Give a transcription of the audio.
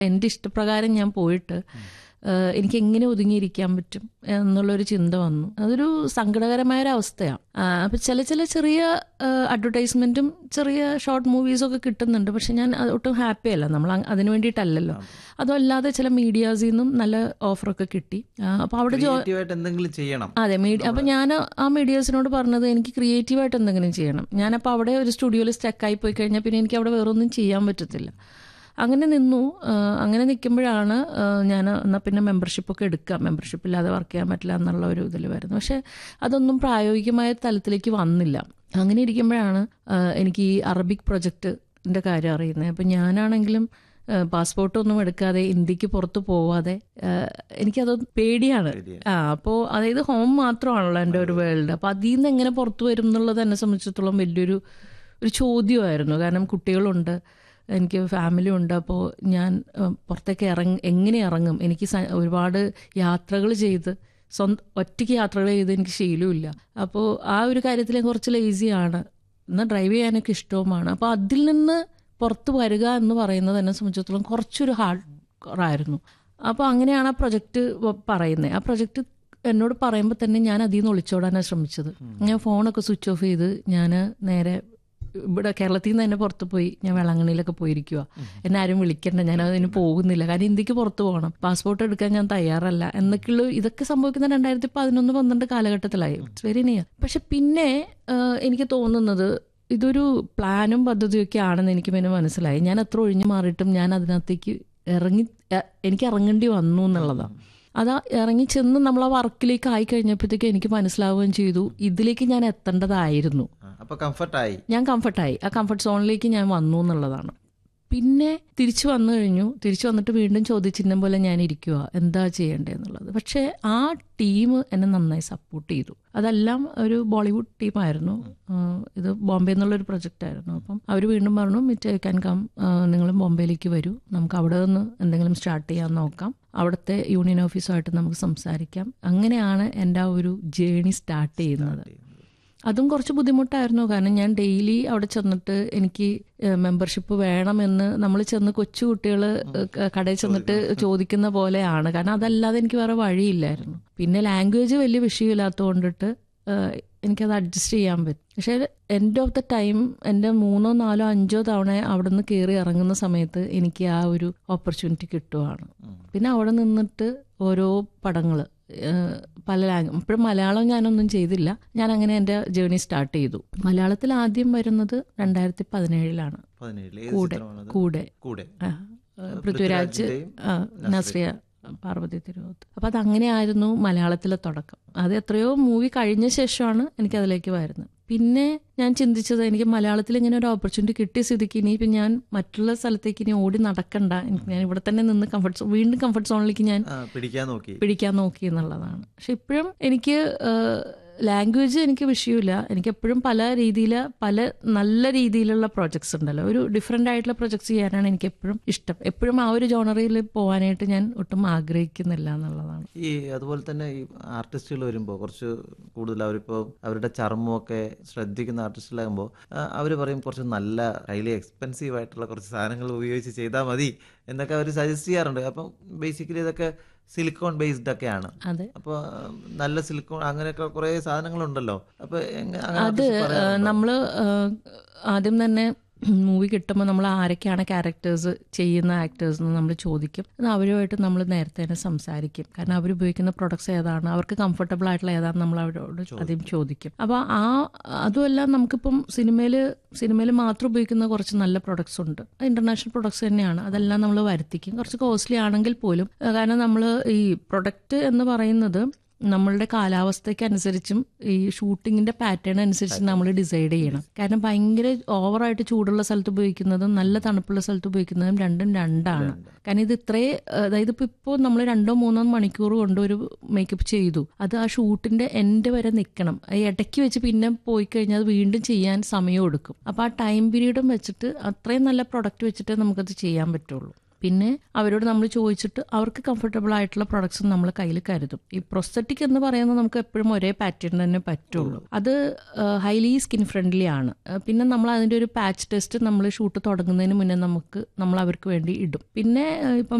എൻ്റെ ഇഷ്ടപ്രകാരം ഞാൻ പോയിട്ട് ഏഹ്, എനിക്ക് എങ്ങനെ ഒതുങ്ങിയിരിക്കാൻ പറ്റും എന്നുള്ളൊരു ചിന്ത വന്നു അതൊരു സങ്കടകരമായ ഒരു അവസ്ഥയാണ് അപ്പം ചില ചില ചെറിയ അഡ്വർടൈസ്മെൻറ്റും ചെറിയ ഷോർട്ട് മൂവീസൊക്കെ കിട്ടുന്നുണ്ട് പക്ഷെ ഞാൻ അത് ഒട്ടും ഹാപ്പി അല്ല നമ്മൾ അ- അതിന് വേണ്ടിയിട്ടല്ലല്ലോ അതല്ലാതെ ചില മീഡിയാസിൽ നിന്നും നല്ല ഓഫറൊക്കെ കിട്ടി അപ്പോൾ അവിടെ ജോ ക്രിയേറ്റീവായിട്ട് എന്തെങ്കിലും ചെയ്യണം അതെ മീഡിയ അപ്പം ഞാൻ ആ മീഡിയാസിനോട് പറഞ്ഞത് എനിക്ക് ക്രിയേറ്റീവായിട്ട് എന്തെങ്കിലും ചെയ്യണം ഞാനപ്പോൾ അവിടെ ഒരു സ്റ്റുഡിയോയിൽ സ്റ്റക്കായി പോയി കഴിഞ്ഞാൽ പിന്നെ എനിക്ക് അവിടെ വേറൊന്നും ചെയ്യാൻ പറ്റത്തില്ല അങ്ങനെ നിന്നു ആ, അങ്ങനെ നിൽക്കുമ്പോഴാണ് ഞാൻ എന്നാൽ പിന്നെ മെമ്പർഷിപ്പൊക്കെ എടുക്കാം മെമ്പർഷിപ്പ് ഇല്ലാതെ വർക്ക് ചെയ്യാൻ പറ്റില്ല എന്നുള്ള ഒരു ഇതിൽ വരുന്നു പക്ഷേ അതൊന്നും പ്രായോഗികമായ തലത്തിലേക്ക് വന്നില്ല അങ്ങനെ ഇരിക്കുമ്പോഴാണ് ആ, എനിക്ക് ഈ അറബിക് പ്രൊജക്റ്റിൻ്റെ കാര്യം അറിയുന്നത് അപ്പം ഞാനാണെങ്കിലും പാസ്പോർട്ടൊന്നും എടുക്കാതെ ഇന്ത്യക്ക് പുറത്ത് പോവാതെ ആ, എനിക്കത് പേടിയാണ് ആ അപ്പോൾ അതായത് ഹോം മാത്രമാണല്ലോ എൻ്റെ ഒരു വേൾഡ് അപ്പോൾ അതിൽ നിന്ന് എങ്ങനെ പുറത്ത് വരും എന്നുള്ളത് എന്നെ സംബന്ധിച്ചിടത്തോളം വലിയൊരു ഒരു ചോദ്യമായിരുന്നു കാരണം കുട്ടികളുണ്ട് എനിക്ക് ഫാമിലി ഉണ്ട് അപ്പോൾ ഞാൻ ആ, പുറത്തേക്ക് ഇറങ്ങ എങ്ങനെ ഇറങ്ങും എനിക്ക് സ- ഒരുപാട് യാത്രകൾ ചെയ്ത് സ്വന്തം ഒറ്റയ്ക്ക് യാത്രകൾ ചെയ്ത് എനിക്ക് ശീലമില്ല അപ്പോൾ ആ ഒരു കാര്യത്തിൽ ഞാൻ കുറച്ച് ലേസിയാണ് എന്നാൽ ഡ്രൈവ് ചെയ്യാനൊക്കെ ഇഷ്ടവുമാണ് അപ്പോൾ അതിൽ നിന്ന് പുറത്ത് വരിക എന്ന് പറയുന്നത് എന്നെ സംബന്ധിച്ചിടത്തോളം കുറച്ചൊരു ഹാർഡ് ആയിരുന്നു അപ്പോൾ അങ്ങനെയാണ് ആ പ്രൊജക്റ്റ് പറയുന്നത് ആ പ്രൊജക്റ്റ് എന്നോട് പറയുമ്പോൾ തന്നെ ഞാൻ അതിൽ നിന്ന് ഒളിച്ചോടാനാണ് ശ്രമിച്ചത് ഞാൻ ഫോണൊക്കെ സ്വിച്ച് ഓഫ് ചെയ്ത് ഞാൻ നേരെ ഇവിടെ കേരളത്തിൽ നിന്ന് തന്നെ പുറത്ത് പോയി ഞാൻ വേളാങ്കണ്ണിയിലൊക്കെ പോയിരിക്കുക എന്നെ ആരും വിളിക്കണ്ട ഞാൻ അതിന് പോകുന്നില്ല കാരണം ഇന്ത്യക്ക് പുറത്ത് പോകണം പാസ്പോർട്ട് എടുക്കാൻ ഞാൻ തയ്യാറല്ല എന്നൊക്കെയുള്ള ഇതൊക്കെ സംഭവിക്കുന്ന രണ്ടായിരത്തി പതിനൊന്ന് പന്ത്രണ്ട് കാലഘട്ടത്തിലായി ഇറ്റ്സ് വെരി നിയർ പക്ഷെ പിന്നെ ആ, എനിക്ക് തോന്നുന്നത് ഇതൊരു പ്ലാനും പദ്ധതിയും ഒക്കെ ആണെന്ന് എനിക്ക് പിന്നെ മനസ്സിലായി ഞാൻ എത്ര ഒഴിഞ്ഞു മാറിയിട്ടും ഞാൻ അതിനകത്തേക്ക് ഇറങ്ങി എ- എനിക്ക് ഇറങ്ങേണ്ടി വന്നു എന്നുള്ളതാണ് അതാ ഇറങ്ങി ചെന്ന് നമ്മൾ ആ വർക്കിലേക്ക് ആയി കഴിഞ്ഞപ്പോഴത്തേക്ക് എനിക്ക് മനസ്സിലാവുകയും ചെയ്തു ഇതിലേക്ക് ഞാൻ എത്തേണ്ടതായിരുന്നു ആ, അപ്പൊ കംഫർട്ടായി ഞാൻ കംഫർട്ടായി ആ കംഫർട്ട് സോണിലേക്ക് ഞാൻ വന്നു എന്നുള്ളതാണ് പിന്നെ തിരിച്ചു വന്നു കഴിഞ്ഞു തിരിച്ചു വന്നിട്ട് വീണ്ടും ചോദ്യചിഹ്നം പോലെ ഞാൻ ഇരിക്കുക എന്താ ചെയ്യേണ്ടതെന്നുള്ളത് പക്ഷേ ആ ടീം എന്നെ നന്നായി സപ്പോർട്ട് ചെയ്തു അതെല്ലാം ഒരു ബോളിവുഡ് ടീമായിരുന്നു ആഹ് ഇത് ബോംബെ എന്നുള്ളൊരു പ്രൊജക്റ്റ് ആയിരുന്നു അപ്പം അവർ വീണ്ടും പറഞ്ഞു മിറ്റ് ക്യാൻ കം നിങ്ങൾ ബോംബെയിലേക്ക് വരൂ നമുക്ക് അവിടെ നിന്ന് എന്തെങ്കിലും സ്റ്റാർട്ട് ചെയ്യാൻ നോക്കാം അവിടുത്തെ യൂണിയൻ ഓഫീസുമായിട്ട് നമുക്ക് സംസാരിക്കാം അങ്ങനെയാണ് എൻ്റെ ആ ഒരു ജേണി സ്റ്റാർട്ട് ചെയ്യുന്നത് അതും കുറച്ച് ബുദ്ധിമുട്ടായിരുന്നു കാരണം ഞാൻ ഡെയിലി അവിടെ ചെന്നിട്ട് എനിക്ക് മെമ്പർഷിപ്പ് വേണമെന്ന് നമ്മൾ ചെന്ന് കൊച്ചു കുട്ടികൾ കടയിൽ ചെന്നിട്ട് ചോദിക്കുന്ന പോലെയാണ് കാരണം അതല്ലാതെ എനിക്ക് വേറെ വഴിയില്ലായിരുന്നു പിന്നെ ലാംഗ്വേജ് വലിയ വിഷയമില്ലാത്തത് കൊണ്ടിട്ട് ഏഹ്, എനിക്കത് അഡ്ജസ്റ്റ് ചെയ്യാൻ പറ്റും പക്ഷേ എൻഡ് ഓഫ് ദ ടൈം എൻ്റെ മൂന്നോ നാലോ അഞ്ചോ തവണ അവിടെ നിന്ന് കയറി ഇറങ്ങുന്ന സമയത്ത് എനിക്ക് ആ ഒരു ഓപ്പർച്യൂണിറ്റി കിട്ടുവാണ് പിന്നെ അവിടെ നിന്നിട്ട് ഓരോ പടങ്ങൾ പല ലാംഗ്വേജ് ഇപ്പോഴും മലയാളം ഞാനൊന്നും ചെയ്തില്ല ഞാൻ അങ്ങനെ എൻ്റെ ജേണി സ്റ്റാർട്ട് ചെയ്തു മലയാളത്തിൽ ആദ്യം വരുന്നത് രണ്ടായിരത്തി പതിനേഴിലാണ് പതിനേഴില് ഏത് കൂടെ ചിത്രമാണത്? കൂടെ കൂടെ ആ, ആ, പൃഥ്വിരാജ് ആ, നസ്രിയ പാർവതി തിരുവോത്ത് അപ്പം അത് അങ്ങനെയായിരുന്നു മലയാളത്തിലെ തുടക്കം അത് എത്രയോ മൂവി കഴിഞ്ഞ ശേഷമാണ് എനിക്ക് അതിലേക്ക് വരുന്നത് പിന്നെ ഞാൻ ചിന്തിച്ചത് എനിക്ക് മലയാളത്തിൽ ഇങ്ങനെ ഒരു ഓപ്പർച്യൂണിറ്റി കിട്ടിയ സ്ഥിതിക്ക് ഇനി ഇപ്പം ഞാൻ മറ്റുള്ള സ്ഥലത്തേക്ക് ഇനി ഓടി നടക്കണ്ട എനിക്ക് ഞാൻ ഇവിടെ തന്നെ നിന്ന് കംഫർട്ട് സോൺ വീണ്ടും കംഫർട്ട് സോണിലേക്ക് ഞാൻ ആ, പിടിക്കാൻ നോക്കി പിടിക്കാൻ നോക്കി എന്നുള്ളതാണ് പക്ഷെ ഇപ്പോഴും എനിക്ക് ലാംഗ്വേജ് എനിക്ക് വിഷയമില്ല എനിക്ക് എപ്പോഴും പല രീതിയിൽ പല നല്ല രീതിയിലുള്ള പ്രോജക്ട്സ് ഉണ്ടല്ലോ ഒരു ഡിഫറെൻ്റ് ആയിട്ടുള്ള പ്രോജക്ട്സ് ചെയ്യാനാണ് എനിക്ക് എപ്പോഴും ഇഷ്ടം എപ്പോഴും ആ ഒരു ജോണറിൽ പോകാനായിട്ട് ഞാൻ ഒട്ടും ആഗ്രഹിക്കുന്നില്ല എന്നുള്ളതാണ് ഈ അതുപോലെ തന്നെ ഈ ആർട്ടിസ്റ്റുകൾ വരുമ്പോൾ കുറച്ച് കൂടുതൽ അവരിപ്പോൾ അവരുടെ ചർമ്മമൊക്കെ ശ്രദ്ധിക്കുന്ന ആർട്ടിസ്റ്റുകളാകുമ്പോൾ അവർ പറയും കുറച്ച് നല്ല ഹൈലി എക്സ്പെൻസീവ് ആയിട്ടുള്ള കുറച്ച് സാധനങ്ങൾ ഉപയോഗിച്ച് ചെയ്താൽ മതി എന്നൊക്കെ അവർ സജസ്റ്റ് ചെയ്യാറുണ്ട് അപ്പം ബേസിക്കലി ഇതൊക്കെ സിലിക്കോൺ ബേസ്ഡ് ഒക്കെയാണ് അതെ അപ്പോൾ നല്ല സിലിക്കോൺ അങ്ങനെയൊക്കെ കുറേ സാധനങ്ങളുണ്ടല്ലോ അപ്പോൾ അത് നമ്മൾ ആദ്യം തന്നെ മൂവി കിട്ടുമ്പോൾ നമ്മൾ ആരൊക്കെയാണ് ക്യാരക്ടേഴ്സ് ചെയ്യുന്ന ആക്ടേഴ്സ് എന്ന് നമ്മൾ ചോദിക്കും അത് അവരുമായിട്ട് നമ്മൾ നേരത്തെ തന്നെ സംസാരിക്കും കാരണം അവർ ഉപയോഗിക്കുന്ന പ്രൊഡക്ട്സ് ഏതാണ് അവർക്ക് കംഫർട്ടബിൾ ആയിട്ടുള്ള ഏതാണെന്ന് നമ്മൾ അവരോട് ആദ്യം ചോദിക്കും അപ്പോൾ ആ അതുമല്ല നമുക്കിപ്പം സിനിമയിൽ സിനിമയിൽ മാത്രം ഉപയോഗിക്കുന്ന കുറച്ച് നല്ല പ്രൊഡക്ട്സ് ഉണ്ട് ഇന്റർനാഷണൽ പ്രൊഡക്ട്സ് തന്നെയാണ് അതെല്ലാം നമ്മൾ വരുത്തിക്കും കുറച്ച് കോസ്റ്റ്ലി ആണെങ്കിൽ പോലും ഏഹ് കാരണം നമ്മൾ ഈ പ്രൊഡക്റ്റ് എന്ന് പറയുന്നത് നമ്മളുടെ കാലാവസ്ഥയ്ക്ക് അനുസരിച്ചും ഈ ഷൂട്ടിങ്ങിന്റെ പാറ്റേൺ അനുസരിച്ച് നമ്മൾ ഡിസൈഡ് ചെയ്യണം കാരണം ഭയങ്കര ഓവറായിട്ട് ചൂടുള്ള സ്ഥലത്ത് ഉപയോഗിക്കുന്നതും നല്ല തണുപ്പുള്ള സ്ഥലത്ത് ഉപയോഗിക്കുന്നതും രണ്ടും രണ്ടാണ് കാരണം ഇത് ഇത്രേ അതായത് ഇപ്പൊ ഇപ്പോൾ നമ്മൾ രണ്ടോ മൂന്നോ മണിക്കൂർ കൊണ്ട് ഒരു മേക്കപ്പ് ചെയ്തു അത് ആ ഷൂട്ടിന്റെ എൻഡ് വരെ നിൽക്കണം ഇടയ്ക്ക് വെച്ച് പിന്നെ പോയി കഴിഞ്ഞാൽ അത് വീണ്ടും ചെയ്യാൻ സമയം എടുക്കും അപ്പൊ ആ ടൈം പീരീഡും വെച്ചിട്ട് അത്രയും നല്ല പ്രൊഡക്റ്റ് വെച്ചിട്ട് നമുക്കത് ചെയ്യാൻ പറ്റുള്ളൂ പിന്നെ അവരോട് നമ്മൾ ചോദിച്ചിട്ട് അവർക്ക് കംഫർട്ടബിൾ ആയിട്ടുള്ള പ്രൊഡക്ട്സ് നമ്മൾ കയ്യിൽ കരുതും ഈ പ്രൊസ്തറ്റിക് എന്ന് പറയുന്നത് നമുക്ക് എപ്പോഴും ഒരേ പാറ്റേൺ തന്നെ പറ്റുള്ളൂ അത് ഹൈലി സ്കിൻ ഫ്രണ്ട്ലി ആണ് ആ, പിന്നെ നമ്മൾ അതിൻ്റെ ഒരു പാച്ച് ടെസ്റ്റ് നമ്മൾ ഷൂട്ട് തുടങ്ങുന്നതിന് മുന്നേ നമുക്ക് നമ്മൾ അവർക്ക് വേണ്ടി ഇടും പിന്നെ ആ, ഇപ്പം